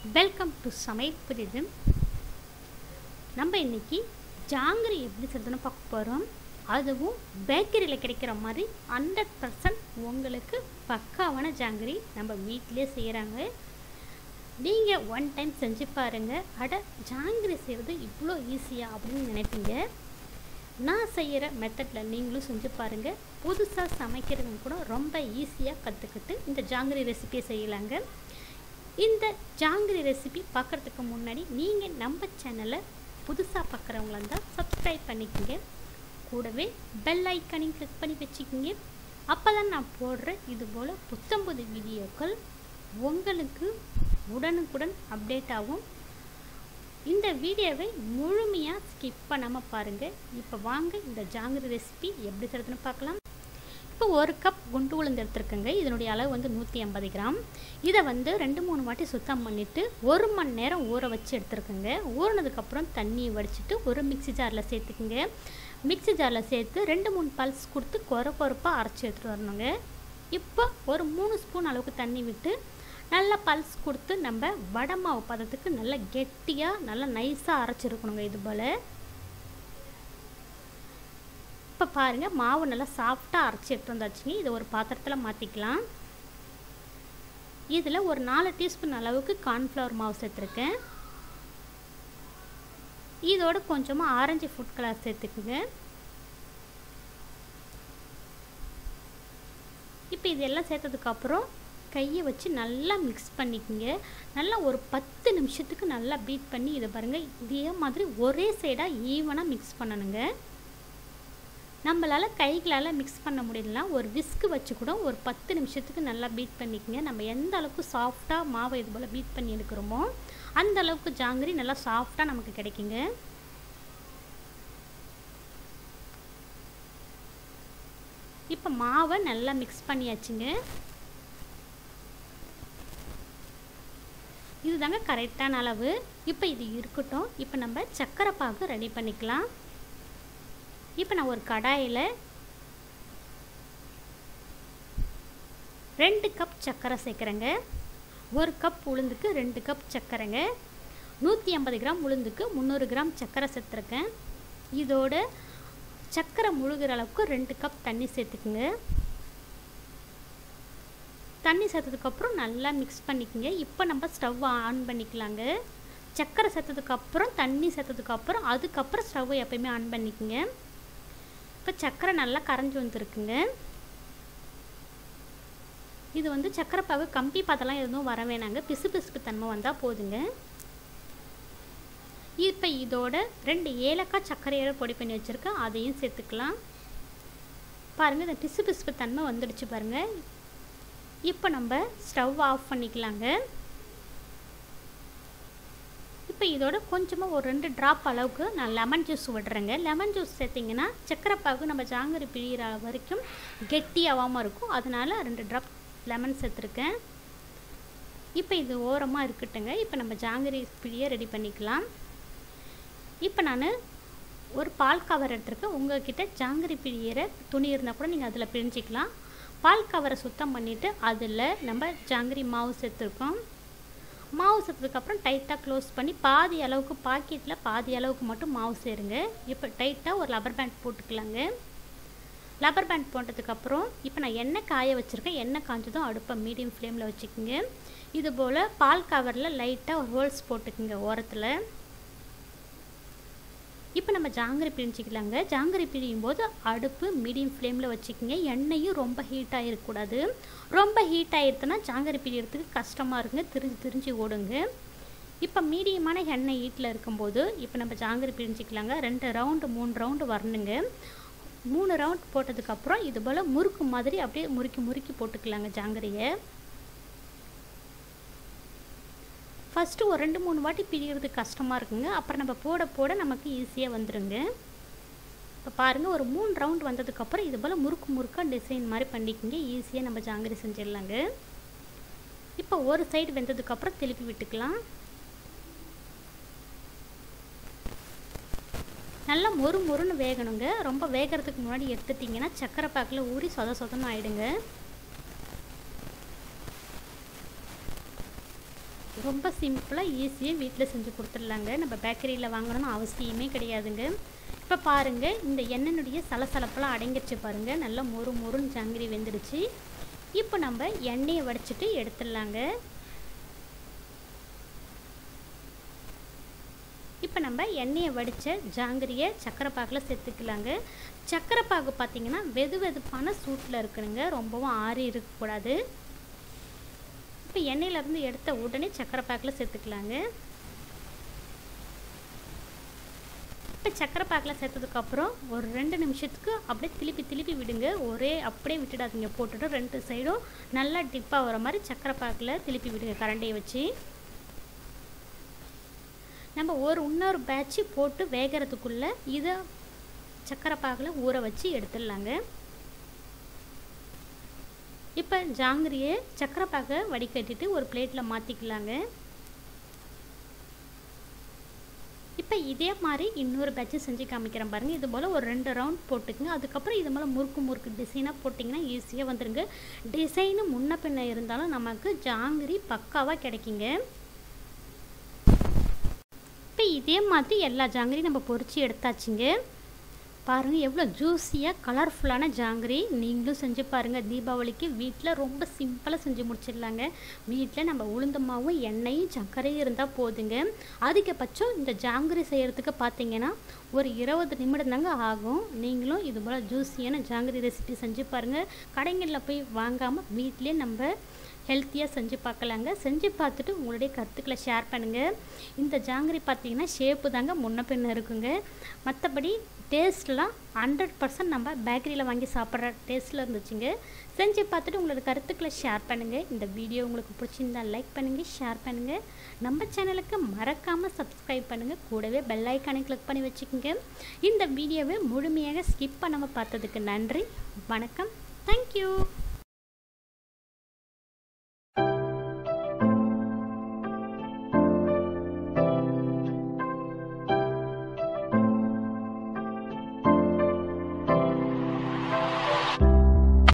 welcome to சமையல் புரியுது நம்ம இன்னைக்கு ஜாங்கிரி எப்படி செய்யறதுன்னு பார்க்க போகிறோம் அதுவும் பேக்கரியில் கிடைக்கிற மாதிரி ஹண்ட்ரட் பர்சன்ட் உங்களுக்கு பக்காவான ஜாங்கிரி நம்ம வீட்டிலே செய்கிறாங்க நீங்கள் ஒன் டைம் செஞ்சு பாருங்கள் அட ஜாங்கிரி செய்கிறது இவ்வளோ ஈஸியா அப்படின்னு நினைப்பீங்க நான் செய்கிற மெத்தடில் நீங்களும் செஞ்சு பாருங்கள் புதுசாக சமைக்கிறவங்க கூட ரொம்ப ஈஸியாக கற்றுக்கிட்டு இந்த ஜாங்கிரி ரெசிபியை செய்யலாங்க இந்த ஜாங்கிரி ரெசிபி பார்க்குறதுக்கு முன்னாடி நீங்கள் நம்ம சேனலை புதுசாக பார்க்குறவங்களா இருந்தால் சப்ஸ்கிரைப் பண்ணிக்கோங்க கூடவே பெல் ஐக்கனையும் கிளிக் பண்ணி வச்சுக்கிங்க அப்போ தான் நான் போடுற இது போல் புத்தம்புது வீடியோக்கள் உங்களுக்கு உடனுக்குடன் அப்டேட் ஆகும் இந்த வீடியோவை முழுமையாக ஸ்கிப் பண்ணாமல் பாருங்கள் இப்போ வாங்க இந்த ஜாங்கிரி ரெசிபி எப்படி செய்கிறதுன்னு பார்க்கலாம் இப்போ ஒரு கப் குண்டு உளுந்து எடுத்துருக்கேங்க இதனுடைய அளவு வந்து நூற்றி ஐம்பது கிராம் இதை வந்து ரெண்டு மூணு வாட்டி சுத்தம் பண்ணிவிட்டு ஒரு மணி நேரம் ஊற வச்சு எடுத்துருக்கேங்க ஊறினதுக்கப்புறம் தண்ணியை வடிச்சிட்டு ஒரு மிக்சி ஜாரில் சேர்த்துக்குங்க மிக்சி ஜாரில் சேர்த்து ரெண்டு மூணு பல்ஸ் கொடுத்து கொர கொரப்பாக அரைச்சி எடுத்துகிட்டு வரணுங்க இப்போ ஒரு மூணு ஸ்பூன் அளவுக்கு தண்ணி விட்டு நல்லா பல்ஸ் கொடுத்து நம்ம வடை மாவு பதத்துக்கு நல்லா கெட்டியாக நல்லா நைஸாக அரைச்சிருக்கணுங்க இது போல் இப்போ பாருங்கள் மாவு நல்லா சாஃப்டாக அரைச்சி எடுத்து வந்தாச்சுங்க இதை ஒரு பாத்திரத்தில் மாற்றிக்கலாம் இதில் ஒரு நாலு டீஸ்பூன் அளவுக்கு கார்ன்ஃப்ளவர் மாவு சேர்த்துருக்கேன் இதோட கொஞ்சமாக ஆரஞ்சு ஃபுட் கலர் சேர்த்துக்குங்க இப்போ இதெல்லாம் சேர்த்ததுக்கப்புறம் கையை வச்சு நல்லா மிக்ஸ் பண்ணிக்கோங்க நல்லா ஒரு பத்து நிமிஷத்துக்கு நல்லா பீட் பண்ணி இதை பாருங்கள் இதே மாதிரி ஒரே சைடாக ஈவனாக மிக்ஸ் பண்ணணுங்க நம்மளால் கைகளால் மிக்ஸ் பண்ண முடியலனா ஒரு விஸ்க்கு வச்சு கூட ஒரு பத்து நிமிஷத்துக்கு நல்லா பீட் பண்ணிக்கோங்க நம்ம எந்த அளவுக்கு சாஃப்டாக மாவை இது போல் பீட் பண்ணி எடுக்கிறோமோ அந்த அளவுக்கு ஜாங்கிரி நல்லா சாஃப்டாக நமக்கு கிடைக்குங்க இப்போ மாவை நல்லா மிக்ஸ் பண்ணியாச்சுங்க இதுதாங்க கரெக்டான அளவு இப்போ இது இருக்கட்டும் இப்போ நம்ம சர்க்கரை பாகு ரெடி பண்ணிக்கலாம் இப்போ நான் ஒரு கடாயில் ரெண்டு கப் சர்க்கரை சேர்க்குறேங்க ஒரு கப் உளுந்துக்கு ரெண்டு கப் சர்க்கரைங்க நூற்றி ஐம்பது கிராம் உளுந்துக்கு முந்நூறு கிராம் சர்க்கரை சேர்த்துருக்கேன் இதோட சர்க்கரை முழுகிற அளவுக்கு ரெண்டு கப் தண்ணி சேர்த்துக்குங்க தண்ணி சேர்த்ததுக்கப்புறம் நல்லா மிக்ஸ் பண்ணிக்கோங்க இப்போ நம்ம ஸ்டவ் ஆன் பண்ணிக்கலாங்க சர்க்கரை சேர்த்ததுக்கப்புறம் தண்ணி சேர்த்ததுக்கப்புறம் அதுக்கப்புறம் ஸ்டவ் எப்பயுமே ஆன் பண்ணிக்கோங்க இப்போ சர்க்கரை நல்லா கரைஞ்சி வந்துருக்குங்க இது வந்து சர்க்கரை பாகு கம்பி பார்த்தெல்லாம் எதுவும் வர வேணாங்க பிசு பிசுப்பு தன்மை வந்தால் போதுங்க இப்போ இதோட ரெண்டு ஏலக்காய் சர்க்கரையோட பொடி பண்ணி வச்சுருக்கேன் அதையும் சேர்த்துக்கலாம் பாருங்கள் இந்த பிசு பிசுப்பு தன்மை வந்துடுச்சு பாருங்கள் இப்போ நம்ம ஸ்டவ் ஆஃப் பண்ணிக்கலாங்க இப்போ இதோட கொஞ்சமாக ஒரு ரெண்டு ட்ராப் அளவுக்கு நான் லெமன் ஜூஸ் விடுறேங்க லெமன் ஜூஸ் சேர்த்திங்கன்னா சக்கரை பாகு நம்ம ஜாங்கிரி பிழிகிற வரைக்கும் கெட்டியாகாமல் இருக்கும் அதனால் ரெண்டு ட்ராப் லெமன் சேர்த்துருக்கேன் இப்போ இது ஓரமாக இருக்கட்டுங்க இப்போ நம்ம ஜாங்கிரி பிழிய ரெடி பண்ணிக்கலாம் இப்போ நான் ஒரு பால் கவர் எடுத்துருக்கேன் உங்கள்கிட்ட ஜாங்கிரி பிழியிற துணி இருந்தால் கூட நீங்கள் அதில் பிழிஞ்சிக்கலாம் பால் கவரை சுத்தம் பண்ணிவிட்டு அதில் நம்ம ஜாங்கிரி மாவு சேர்த்துருக்கோம் மாவு சேர்த்ததுக்கப்புறம் டைட்டாக க்ளோஸ் பண்ணி பாதி அளவுக்கு பாக்கெட்டில் பாதி அளவுக்கு மட்டும் மாவு சேருங்க இப்போ டைட்டாக ஒரு லப்பர் பேண்ட் போட்டுக்கலாங்க லப்பர் பேண்ட் போட்டதுக்கப்புறம் இப்போ நான் எண்ணெய் காய வச்சுருக்கேன் எண்ணெய் காஞ்சதும் அடுப்பை மீடியம் ஃப்ளேமில் வச்சுக்கோங்க இது போல் பால் கவரில் லைட்டாக ஒரு ஹோல்ஸ் போட்டுக்குங்க ஓரத்தில் இப்போ நம்ம ஜாங்கிரி பிழிஞ்சிக்கலாங்க ஜாங்கிரி பிழியும் போது அடுப்பு மீடியம் ஃப்ளேமில் வச்சுக்கோங்க எண்ணெயும் ரொம்ப ஹீட் ஆகிருக்கக்கூடாது ரொம்ப ஹீட் ஆகிடுதுன்னா ஜாங்கிரி பிழியறதுக்கு கஷ்டமாக இருக்குங்க திரிஞ்சு திரிஞ்சு ஓடுங்க இப்போ மீடியமான எண்ணெய் ஹீட்டில் இருக்கும்போது இப்போ நம்ம ஜாங்கிரி பிழிஞ்சிக்கலாங்க ரெண்டு ரவுண்டு மூணு ரவுண்டு வரணுங்க மூணு ரவுண்ட் போட்டதுக்கப்புறம் இது போல் முறுக்கு மாதிரி அப்படியே முறுக்கி முறுக்கி போட்டுக்கலாங்க ஜாங்கிரியை ஃபஸ்ட்டு ஒரு ரெண்டு மூணு வாட்டி பிரிகிறது கஷ்டமாக இருக்குங்க அப்புறம் நம்ம போட போட நமக்கு ஈஸியாக வந்துடுங்க இப்போ பாருங்கள் ஒரு மூணு ரவுண்ட் வந்ததுக்கப்புறம் இது போல் முறுக்கு முறுக்காக டிசைன் மாதிரி பண்ணிக்கோங்க ஈஸியாக நம்ம ஜாங்கிரி செஞ்சிடலாங்க இப்போ ஒரு சைடு வெந்ததுக்கப்புறம் திருப்பி விட்டுக்கலாம் நல்லா மொறு மொறுன்னு வேகணுங்க ரொம்ப வேகிறதுக்கு முன்னாடி எடுத்துட்டிங்கன்னா சக்கரை பாக்கில் ஊறி சொத சொதன்னு ஆகிடுங்க ரொம்ப சிம்பிளாக ஈஸியாக வீட்டில் செஞ்சு கொடுத்துடலாங்க நம்ம பேக்கரியில் வாங்கணும்னு அவசியமே கிடையாதுங்க இப்போ பாருங்கள் இந்த எண்ணெயுடைய சலசலப்பெல்லாம் அடங்கிருச்சு பாருங்கள் நல்லா மொறு மொறுன்னு ஜாங்கிரி வெந்துடுச்சு இப்போ நம்ம எண்ணெயை வடிச்சிட்டு எடுத்துடலாங்க இப்போ நம்ம எண்ணெயை வடித்த ஜாங்கிரியை சக்கரை பாகில் சேர்த்துக்கலாங்க சக்கரை பாகு பார்த்திங்கன்னா வெது வெதுப்பான சூட்டில் இருக்கணுங்க ரொம்பவும் ஆறி இருக்கக்கூடாது இப்போ எண்ணெயிலேருந்து எடுத்த உடனே சக்கரை பாக்கில் சேர்த்துக்கலாங்க இப்போ சக்கரை பாக்கில் சேர்த்ததுக்கப்புறம் ஒரு ரெண்டு நிமிஷத்துக்கு அப்படியே திருப்பி திருப்பி விடுங்க ஒரே அப்படியே விட்டுடாதீங்க போட்டுட்டு ரெண்டு சைடும் நல்லா டிப்பாக வர மாதிரி சக்கரை பாக்கில் திருப்பி விடுங்க கரண்டியை வச்சு நம்ம ஒரு இன்னொரு பேட்ச்சு போட்டு வேகிறதுக்குள்ளே இதை சக்கரை பாகில் ஊற வச்சு எடுத்துடலாங்க இப்போ ஜாங்கிரியை சக்கரை பாகை வடிகட்டிட்டு ஒரு பிளேட்டில் மாற்றிக்கலாங்க இப்போ இதே மாதிரி இன்னொரு பேட்சும் செஞ்சு காமிக்கிறேன் பாருங்கள் இது போல் ஒரு ரெண்டு ரவுண்ட் போட்டுக்குங்க அதுக்கப்புறம் இது போல் முறுக்கு முறுக்கு டிசைனாக போட்டிங்கன்னா ஈஸியாக வந்துடுங்க டிசைனு முன்ன பின்ன இருந்தாலும் நமக்கு ஜாங்கிரி பக்காவாக கிடைக்குங்க இப்போ இதே மாதிரி எல்லா ஜாங்கிரியும் நம்ம பொறிச்சு எடுத்தாச்சுங்க பாருங்கள் எவ்வளோ ஜூஸியாக கலர்ஃபுல்லான ஜாங்கிரி நீங்களும் செஞ்சு பாருங்கள் தீபாவளிக்கு வீட்டில் ரொம்ப சிம்பிளாக செஞ்சு முடிச்சிடலாங்க வீட்டில் நம்ம உளுந்த மாவும் எண்ணெயும் சர்க்கரையும் இருந்தால் போதுங்க அதிகபட்சம் இந்த ஜாங்கிரி செய்கிறதுக்கு பார்த்தீங்கன்னா ஒரு இருபது நிமிடம் தாங்க ஆகும் நீங்களும் இது போல் ஜூஸியான ஜாங்கிரி ரெசிபி செஞ்சு பாருங்கள் கடைகளில் போய் வாங்காமல் வீட்டிலே நம்ம ஹெல்த்தியாக செஞ்சு பார்க்கலாங்க செஞ்சு பார்த்துட்டு உங்களுடைய கருத்துக்களை ஷேர் பண்ணுங்கள் இந்த ஜாங்கிரி பார்த்தீங்கன்னா ஷேப்பு தாங்க முன்ன பின்ன இருக்குங்க மற்றபடி டேஸ்ட்லாம் ஹண்ட்ரட் பர்சன்ட் நம்ம பேக்கரியில் வாங்கி சாப்பிட்ற டேஸ்ட்டில் இருந்துச்சுங்க செஞ்சு பார்த்துட்டு உங்களோட கருத்துக்களை ஷேர் பண்ணுங்கள் இந்த வீடியோ உங்களுக்கு பிடிச்சிருந்தா லைக் பண்ணுங்கள் ஷேர் பண்ணுங்கள் நம்ம சேனலுக்கு மறக்காமல் சப்ஸ்கிரைப் பண்ணுங்கள் கூடவே பெல் ஐக்கானை கிளிக் பண்ணி வச்சுக்கோங்க இந்த வீடியோவை முழுமையாக ஸ்கிப் பண்ணாமல் பார்த்ததுக்கு நன்றி வணக்கம் தேங்க்யூ